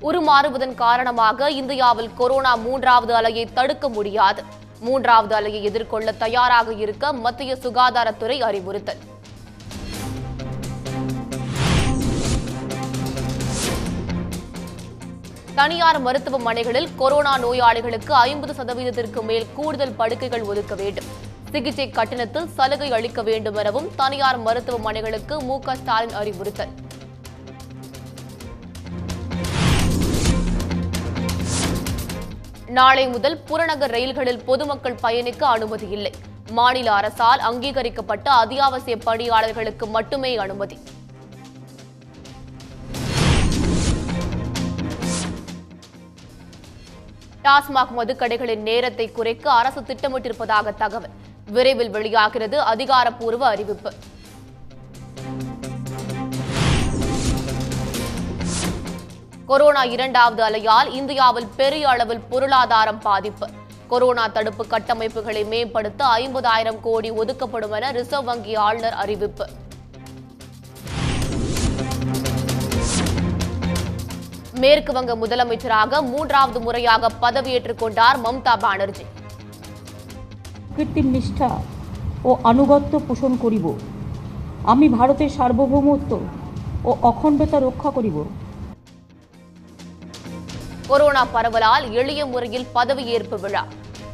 உருமாறுவதன் காரணமாக இந்தியாவில் கொரோனா மூன்றாவது அலையை தடுக்க முடியாது மூன்றாவது அலையை எதிர்கொள்ள தயாராக இருக்க மத்திய சுகாதாரத்துறை அறிவுறுத்தல் தனியார் மருத்துவமனைகளில் கொரோனா நோயாளிகளுக்கு ஐம்பது சதவீதத்திற்கு மேல் கூடுதல் படுக்கைகள் ஒதுக்க வேண்டும் சிகிச்சை கட்டணத்தில் சலுகை அளிக்க வேண்டும் எனவும் தனியார் மருத்துவமனைகளுக்கு மு க ஸ்டாலின் அறிவுறுத்தல் நாளை முதல் புறநகர் ரயில்களில் பொதுமக்கள் பயணிக்க அனுமதி இல்லை மாநில அரசால் அங்கீகரிக்கப்பட்ட அத்தியாவசிய பணியாளர்களுக்கு மட்டுமே அனுமதி டாஸ்மாக் மதுக்கடைகளின் நேரத்தை குறைக்க அரசு திட்டமிட்டிருப்பதாக தகவல் விரைவில் வெளியாகிறது அதிகாரப்பூர்வ அறிவிப்பு கொரோனா இரண்டாவது அலையால் இந்தியாவில் பெரிய அளவில் பொருளாதாரம் பாதிப்பு கொரோனா தடுப்பு கட்டமைப்புகளை மேம்படுத்த ஐம்பதாயிரம் கோடி ஒதுக்கப்படும் என ரிசர்வ் வங்கி ஆளுநர் அறிவிப்பு மேற்கு வங்க முதலமைச்சராக மூன்றாவது முறையாக பதவியேற்றுக் கொண்டார் মমতা பானர்ஜி কৃত্রিম নিষ্ঠা ও আনুগত্য পোষণ করিব আমি ভারতের সার্বভৌমত্ব ও অখণ্ডতা রক্ষা করিব கொரோனா பரவலால் எளிய முறையில் பதவியேற்பு விழா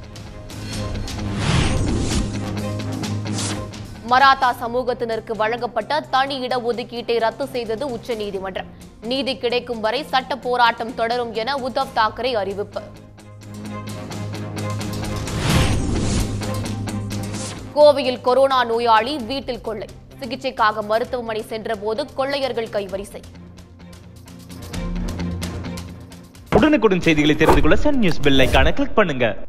மராத்தா சமூகத்தினருக்கு வழங்கப்பட்ட தனி இடஒதுக்கீட்டை ரத்து செய்தது உச்சநீதிமன்றம் நீதி கிடைக்கும் வரை சட்ட போராட்டம் தொடரும் என உத்தவ் தாக்கரே அறிவிப்பு கோவையில் கொரோனா நோயாளி வீட்டில் கொள்ளை சிகிச்சைக்காக மருத்துவமனை சென்றபோது கொள்ளையர்கள் கைவரிசை உடனுக்குடன் செய்திகளை தெரிந்து கொள்ள சன் நியூஸ் பெல் ஐகானை கிளிக் பண்ணுங்க